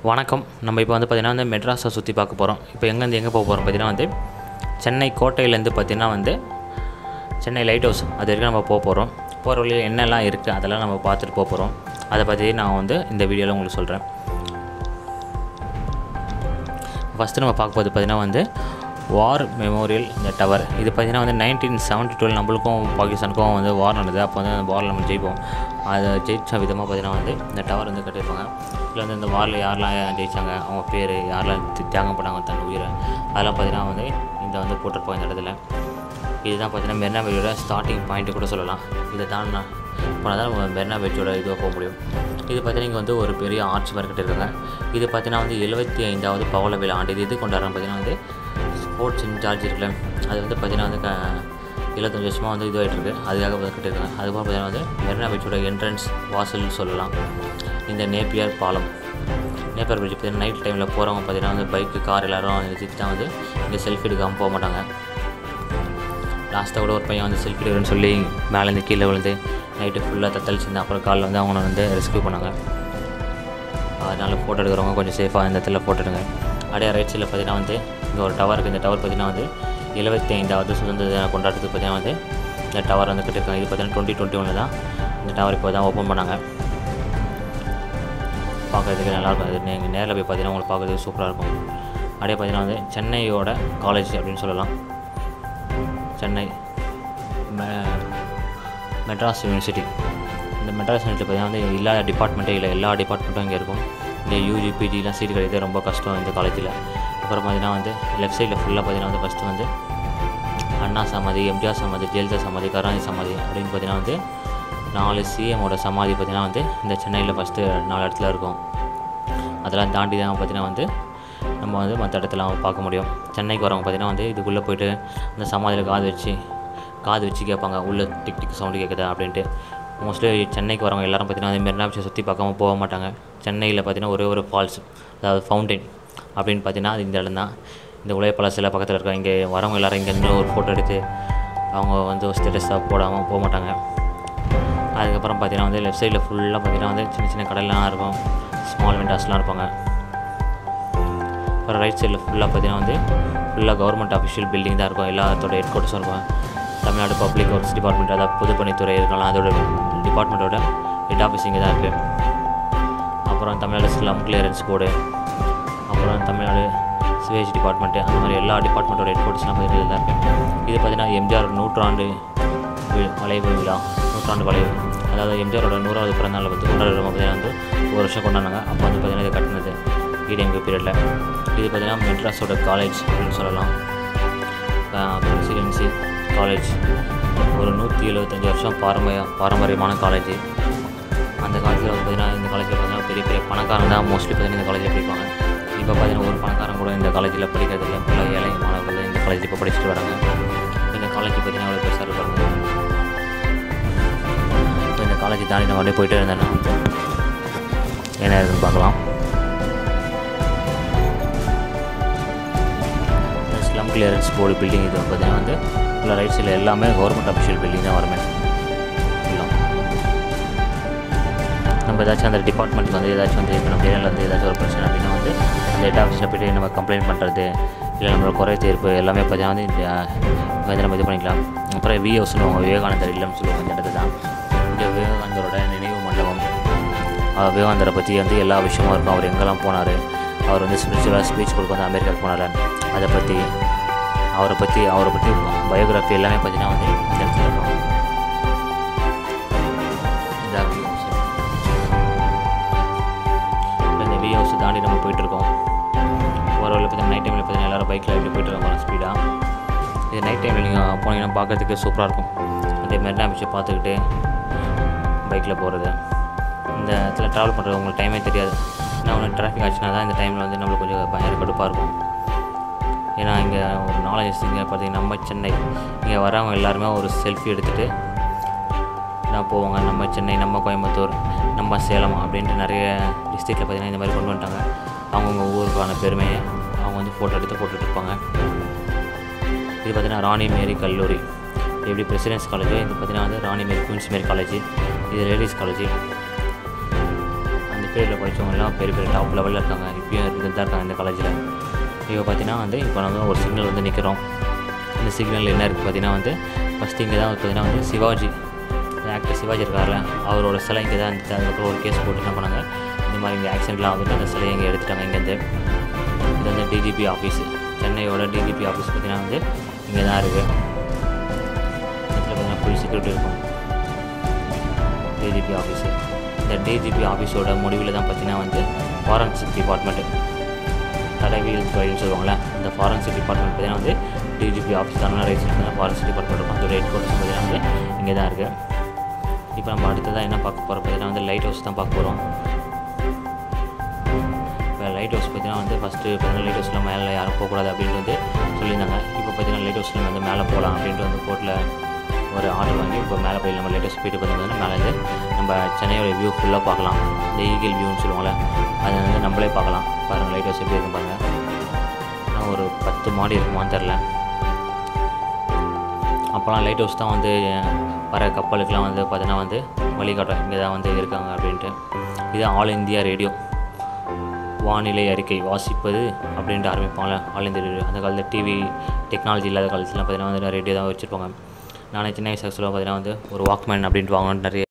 வணக்கம் நம்ம இப்போ வந்து பார்த்திங்கன்னா வந்து மெட்ராஸை சுற்றி பார்க்க போகிறோம் இப்போ எங்கேருந்து எங்கே போக போகிறோம் பார்த்தீங்கன்னா வந்து சென்னை கோட்டையிலேருந்து பார்த்திங்கன்னா வந்து சென்னை லைட் ஹவுஸ் அது வரைக்கும் நம்ம போக போகிறோம் போகிற வழியில் என்னெல்லாம் இருக்குது அதெல்லாம் நம்ம பார்த்துட்டு போக போகிறோம் அதை பற்றி நான் வந்து இந்த வீடியோவில் உங்களுக்கு சொல்கிறேன் ஃபஸ்ட்டு நம்ம பார்க்க போகிறது பார்த்திங்கன்னா வந்து வார் மெமோரியல் இந்த டவர் இது பார்த்திங்கன்னா வந்து நைன்டீன் செவன்ட்டி டுவெல் நம்மளுக்கும் பாகிஸ்தானுக்கும் வந்து வார் நடந்தது அப்போ வந்து அந்த வாரில் நம்ம ஜெயிப்போம் அதை ஜெயிச்ச விதமாக பார்த்திங்கன்னா வந்து இந்த டவர் வந்து கட்டியிருப்பாங்க இதில் வந்து இந்த வாரில் யாரெல்லாம் ஜெயிச்சாங்க அவங்க பேர் யாரெல்லாம் தி- தியாகம் பண்ணாங்க தன் உயிரை அதெல்லாம் பார்த்திங்கன்னா வந்து இந்த வந்து போட்டிருப்பாங்க இந்த இடத்துல இதுதான் பார்த்தீங்கன்னா மெரினா பீச்சோட ஸ்டார்டிங் பாயிண்ட்டு கூட சொல்லலாம் இதை தான் நான் போனால் தான் நம்ம மெரினா பீச்சோட இதுவாக போக முடியும் இது பார்த்தீங்கன்னா இங்கே வந்து ஒரு பெரிய ஆர்ச் மாதிரி கட்டியிருக்காங்க இது பார்த்தீங்கன்னா வந்து எழுபத்தி ஐந்தாவது பவள விழா ஆண்டு இது எது கொண்டாடுறாங்க பார்த்தீங்கன்னா வந்து ஸ்போர்ட்ஸ் இன்சார்ஜ் இருக்குல்ல அது வந்து பார்த்தீங்கன்னா வந்து க இருபத்தஞ்சி வருஷமாக வந்து இதுவாகிட்டு இருக்கு அதுக்காக வந்து கட்டியிருக்காங்க அதுபோல் பார்த்தீங்கன்னா வந்து மெரினா பீச்சோட என்ட்ரன்ஸ் வாசல்னு சொல்லலாம் இந்த நேப்பியர் பாலம் நேப்பியர் பீச் பார்த்தீங்கன்னா நைட் டைமில் போகிறவங்க பார்த்தீங்கன்னா வந்து பைக்கு கார் எல்லாரும் நிறுத்திட்டு தான் வந்து இங்கே செல்ஃபி எடுக்காமல் போக மாட்டாங்க லாஸ்ட்டாக கூட ஒரு பையன் வந்து செல்ஃபி எடுக்கிறேன்னு சொல்லி மேலேருந்து கீழே விழுந்து நைட்டு ஃபுல்லாக தத்தளிச்சிருந்து அப்புறம் காலைல வந்து அவங்கள வந்து ரெஸ்க்யூ பண்ணாங்க அதனால் ஃபோட்டோ எடுக்கிறவங்க கொஞ்சம் சேஃபாக இந்த இடத்துல ஃபோட்டோ எடுங்க அப்படியே ரைட் சைடில் பார்த்தீங்கன்னா வந்து இங்கே ஒரு டவர் இருக்குது இந்த டவர் பார்த்தீங்கன்னா வந்து எழுபத்தி ஐந்தாவது சுதந்திர தின கொண்டாட்டத்துக்கு பார்த்தீங்கன்னா வந்து இந்த டவர் வந்து கட்டியிருக்காங்க இது பார்த்தீங்கன்னா டுவெண்ட்டி டுவெண்ட்டி ஒன்று தான் இந்த டவர் இப்போ தான் ஓப்பன் பண்ணாங்க பார்க்குறதுக்கு நல்லாயிருக்கும் அது நீங்கள் நேரில் போய் பார்த்தீங்கன்னா உங்களுக்கு பார்க்குறதுக்கு சூப்பராக இருக்கும் அப்படியே பார்த்தீங்கன்னா வந்து சென்னையோட காலேஜ் அப்படின்னு சொல்லலாம் சென்னை மெ- மெட்ராஸ் யூனிவர்சிட்டி இந்த மெட்ராஸ் யூனிவர்சிட்டி பார்த்தீங்கன்னா வந்து இல்லாத டிபார்ட்மெண்ட்டே இல்லை எல்லா டிபார்ட்மெண்ட்டும் இங்கே இருக்கும் இந்த யூஜி பிஜிலாம் சீட் கிடைக்கிறது ரொம்ப கஷ்டம் இந்த காலேஜில் அப்புறம் பார்த்தீங்கன்னா வந்து லெஃப்ட் சைடில் ஃபுல்லாக பார்த்தீங்கன்னா வந்து ஃபஸ்ட்டு வந்து அண்ணா சமாதி எம்ஜிஆர் சமாதி ஜெயலலிதா சமாதி கருணாநிதி சமாதி அப்படின்னு பார்த்தீங்கன்னா வந்து நாலு சிஎமோட சமாதி பார்த்தீங்கன்னா வந்து இந்த சென்னையில் ஃபஸ்ட்டு நாலு இடத்துல இருக்கும் அதெல்லாம் தாண்டி தான் பார்த்தீங்கன்னா வந்து நம்ம வந்து மற்ற இடத்துலாம் பார்க்க முடியும் சென்னைக்கு வரவங்க பார்த்தீங்கன்னா வந்து இதுக்குள்ளே போயிட்டு அந்த சமாதியில் காது வச்சு காது வச்சு கேட்பாங்க உள்ளே டிக் டிக் சவுண்டு கேட்குதா அப்படின்ட்டு மோஸ்ட்லி சென்னைக்கு வரவங்க எல்லாரும் பார்த்தீங்கன்னா வந்து மெரினா பீச்சை சுற்றி பார்க்காம போக மாட்டாங்க சென்னையில் பார்த்தீங்கன்னா ஒரே ஒரு ஃபால்ஸ் அதாவது ஃபவுண்டைன் அப்படின்னு பார்த்தீங்கன்னா அது இந்த இடம் தான் இந்த உலகப்பல சில பக்கத்தில் இருக்க இங்கே வரவங்க எல்லாரும் இங்கே இருந்து ஒரு ஃபோட்டோ எடுத்து அவங்க வந்து ஸ்டேட்டஸாக போடாமல் போக மாட்டாங்க அதுக்கப்புறம் பார்த்தீங்கன்னா வந்து லெஃப்ட் சைடில் ஃபுல்லாக பார்த்தீங்கன்னா வந்து சின்ன சின்ன கடைலாம் இருக்கும் ஸ்மால் விண்டாஸ்லாம் இருப்பாங்க அப்புறம் ரைட் சைடில் ஃபுல்லாக பார்த்தீங்கன்னா வந்து ஃபுல்லாக கவர்மெண்ட் அஃபிஷியல் பில்டிங் தான் இருக்கும் எல்லாத்தோட ஹெட் குவார்ட்டர்ஸும் இருக்கும் தமிழ்நாடு பப்ளிக் ஒர்க்ஸ் டிபார்ட்மெண்ட் அதாவது பொதுப்பணித்துறை இருக்கலாம் அதோட டிபார்ட்மெண்ட்டோட ஹெட் ஆஃபீஸ் இங்கே தான் இருக்குது அப்புறம் தமிழ்நாடு ஸ்லம் கிளியரன்ஸ் போர்டு அப்புறம் தமிழ்நாடு சிவேஜ் டிபார்ட்மெண்ட்டு அந்த மாதிரி எல்லா டிபார்ட்மெண்ட்டோட ஹெட் குவார்ட்டர்ஸ்லாம் பார்த்தீங்கன்னா இதில் இருக்குது இது பார்த்தீங்கன்னா எம்ஜிஆர் நூற்றாண்டு வி- வளைவு விழா நூற்றாண்டு வளைவு அதாவது எம்ஜிஆரோட நூறாவது பிறந்தநாளை பற்றி கொண்டாடுற பார்த்தீங்கன்னா வந்து ஒரு வருஷம் கொண்டாடினாங்க அப்போ வந்து பார்த்தீங்கன்னா இது கட்டினது இடிஎம்கே பீரியடில் இது பார்த்தீங்கன்னா மெட்ராஸோட காலேஜ் அப்படின்னு சொல்லலாம் பிரசிடென்சி காலேஜ் ஒரு நூற்றி எழுபத்தஞ்சி வருஷம் பாரம்பரிய பாரம்பரியமான காலேஜ் அந்த காலத்தில் பார்த்தீங்கன்னா இந்த காலேஜில் பார்த்தீங்கன்னா பெரிய பெரிய பணக்காரங்க தான் மோஸ்ட்லி பார்த்தீங்கன்னா இந்த காலேஜில் படிப்பாங்க இப்போ பார்த்தீங்கன்னா ஒரு பணக்காரன் கூட இந்த காலேஜில் படிக்கிறது இல்லை பல ஏழை மாணவர்கள் இந்த காலேஜ் இப்போ படிச்சுட்டு வராங்க இந்த காலேஜ் பார்த்தீங்கன்னா அவ்வளோ பெருசாக இருப்பாங்க இப்போ இந்த காலேஜ் தாண்டி நம்ம அப்படியே போயிட்டே இருந்தேன்னா வந்து என்ன இருக்குன்னு பார்க்கலாம் இந்த ஸ்லம் கிளியரன்ஸ் போர்டு பில்டிங் இது பார்த்தீங்கன்னா வந்து உள்ள ரைட் சைடில் எல்லாமே கவர்மெண்ட் அஃபிஷியல் பில்டிங் தான் வருமே எல்லாம் நம்ம ஏதாச்சும் அந்த டிபார்ட்மெண்ட்டுக்கு வந்து ஏதாச்சும் வந்து இப்போ நம்ம ஏரியாவில் வந்து ஏதாச்சும் ஒரு பிரச்சனை அப்படின்னா வந்து அந்த ஹெட் ஆஃபீஸில் போய்ட்டு நம்ம கம்ப்ளைண்ட் பண்ணுறது இல்லை நம்மளோட குறை தீர்ப்பு எல்லாமே பார்த்தீங்கன்னா வந்து இந்த இங்க வந்து நம்ம இது பண்ணிக்கலாம் அப்புறம் வி ஹவுஸ்னு அவங்க விவேகானந்தர் இல்லம்னு சொல்லுவாங்க இந்த இடத்துல தான் இங்கே விவேகானந்தரோட நினைவு மண்டபம் அவர் விவேகானந்தரை பற்றி வந்து எல்லா விஷயமும் இருக்கும் அவர் எங்கெல்லாம் போனார் அவர் வந்து ஸ்பிரிச்சுவலாக ஸ்பீச் கொடுக்க வந்து அமெரிக்காவுக்கு போனார் அதை பற்றி அவரை பற்றி அவரை பற்றி பயோகிராஃபி எல்லாமே பார்த்தீங்கன்னா வந்து இந்த இடத்துல இருக்கும் இதான் வி ஹவுஸ் இந்த வி ஹவுஸ் தாண்டி நம்ம போயிட்டுருக்கோம் ஒரு வேளை பார்த்தீங்கன்னா நைட் டைமில் பார்த்தீங்கன்னா எல்லோரும் பைக்கில் எப்படி போயிட்டு இருக்கோம் ஸ்பீடாக இது நைட் டைமில் நீங்கள் போனீங்கன்னா பார்க்கறதுக்கு சூப்பராக இருக்கும் அதே மெரினா பீச்சை பார்த்துக்கிட்டு பைக்கில் போகிறது இந்த இடத்துல ட்ராவல் பண்ணுறது உங்களுக்கு டைமே தெரியாது ஏன்னா ஒன்று டிராஃபிக் ஆச்சுன்னா தான் இந்த டைமில் வந்து நம்மளுக்கு கொஞ்சம் பயங்கர கடுப்பாக இருக்கும் ஏன்னா இங்கே ஒரு நாலேஜ் இங்கே பார்த்தீங்கன்னா நம்ம சென்னை இங்கே வரவங்க எல்லாருமே ஒரு செல்ஃபி எடுத்துகிட்டு தான் போவாங்க நம்ம சென்னை நம்ம கோயம்புத்தூர் நம்ம சேலம் அப்படின்ட்டு நிறைய டிஸ்ட்ரிக்டில் பார்த்தீங்கன்னா இந்த மாதிரி கொண்டு வந்துட்டாங்க அவங்கவுங்க ஊருக்கான பெருமையை அவங்க வந்து ஃபோட்டோ எடுத்து போட்டுட்டு இருப்பாங்க இது பார்த்தீங்கன்னா ராணி மேரி கல்லூரி எப்படி பிரசிடென்ஸ் காலேஜ் இது பார்த்தீங்கன்னா வந்து Rani Mary queens Mary college இது லேடிஸ் காலேஜ் அந்த பீரியடில் படித்தவங்கலாம் பெரிய பெரிய டாப் லெவலில் இருக்காங்க இப்பயும் இருந்துட்டு தான் இருக்காங்க இந்த காலேஜில் இப்போ பார்த்தீங்கன்னா வந்து இப்போ நம்ம ஒரு சிக்னல் வந்து நிற்கிறோம் இந்த சிக்னல் என்ன இருக்குது பார்த்தீங்கன்னா வந்து ஃபஸ்ட்டு இங்கே தான் பார்த்தீங்கன்னா வந்து சிவாஜி ஆக்டர் சிவாஜி இருக்கார்ல அவரோட சிலை இங்கே தான் இருந்துச்சு அதுக்கப்புறம் ஒரு கேஸ் போட்டு என்ன பண்ணாங்க இந்த மாதிரி இங்கே ஆக்சிடென்ட்லாம் வந்துட்டு அந்த சிலையை இங்கே எடுத்துட்டாங்க இங்கேருந்து இது வந்து டிஜிபி ஆஃபீஸு சென்னையோட டிஜிபி ஆஃபீஸ் பார்த்தீங்கன்னா வந்து இங்கே தான் இருக்குது இதில் பார்த்தீங்கன்னா ஃபுல் செக்யூரிட்டி இருக்கும் டிஜிபி ஆஃபீஸு இந்த டிஜிபி ஆஃபீஸோட முடிவில் தான் பார்த்தீங்கன்னா வந்து ஃபாரன்சிக் டிபார்ட்மெண்ட்டு தடவியல் துறைன்னு சொல்லுவாங்கள்ல இந்த ஃபாரன்சிக் டிபார்ட்மெண்ட் பார்த்தீங்கன்னா வந்து டிஜிபி ஆஃபீஸ் தமிழ்நாடு ரைஸ் பார்த்தீங்கன்னா ஃபாரன்சிக் டிபார்ட்மெண்ட் இருக்கும் அதோட ஹெட் குவார்ட்டர்ஸ் பார்த்தீங்கன்னா வந்து இங்கே தான் இருக்குது இப்போ நம்ம அடுத்ததாக என்ன பார்க்க போகிறோம் பார்த்தீங்கன்னா வந்து லைட் ஹவுஸ் தான் பார்க்க போகிறோம் இப்போ லைட் ஹவுஸ் பார்த்தீங்கன்னா வந்து ஃபஸ்ட்டு பார்த்தீங்கன்னா லைட் ஹவுஸில் மேலே யாரும் போகக்கூடாது அப்படின்ட்டு வந்து சொல்லியிருந்தாங்க இப்போ பார்த்தீங்கன்னா லைட் ஹவுஸில் வந்து மேலே போகலாம் அப்படின்ட்டு வந்து கோர்ட்டில் ஒரு ஆர்டர் வாங்கி இப்போ மேலே போய் நம்ம லேட்டஸ்ட் போயிட்டு பார்த்தீங்கன்னா மேலே வந்து நம்ம சென்னையோட வியூ ஃபுல்லாக பார்க்கலாம் இந்த ஈகிள் வியூன்னு சொல்லுவாங்கள்ல அதை வந்து நம்மளே பார்க்கலாம் பாருங்கள் லைட் ஹவுஸ் எப்படி இருக்கும் பாருங்கள் ஆனால் ஒரு பத்து மாடி இருக்குமான்னு தெரில அப்போலாம் லைட் ஹவுஸ் தான் வந்து வர கப்பலுக்கெலாம் வந்து பார்த்தீங்கன்னா வந்து வழிகாட்டும் இங்கே தான் வந்து இருக்காங்க அப்படின்ட்டு இது ஆல் இந்தியா ரேடியோ வானிலை அறிக்கை வாசிப்பது அப்படின்ட்டு ஆரம்பிப்பாங்களே ஆல் இந்தியா ரேடியோ அந்த காலத்தில் டிவி டெக்னாலஜி இல்லாத காலத்துலாம் பார்த்தீங்கன்னா வந்து ரேடியோ தான் வச்சுருப்பாங்க நானே சின்ன வயசு சொல்லுவோம் பார்த்தீங்கன்னா வந்து ஒரு வாக்மேன் அப்படின்ட்டு வாங்கணும்னு நிறைய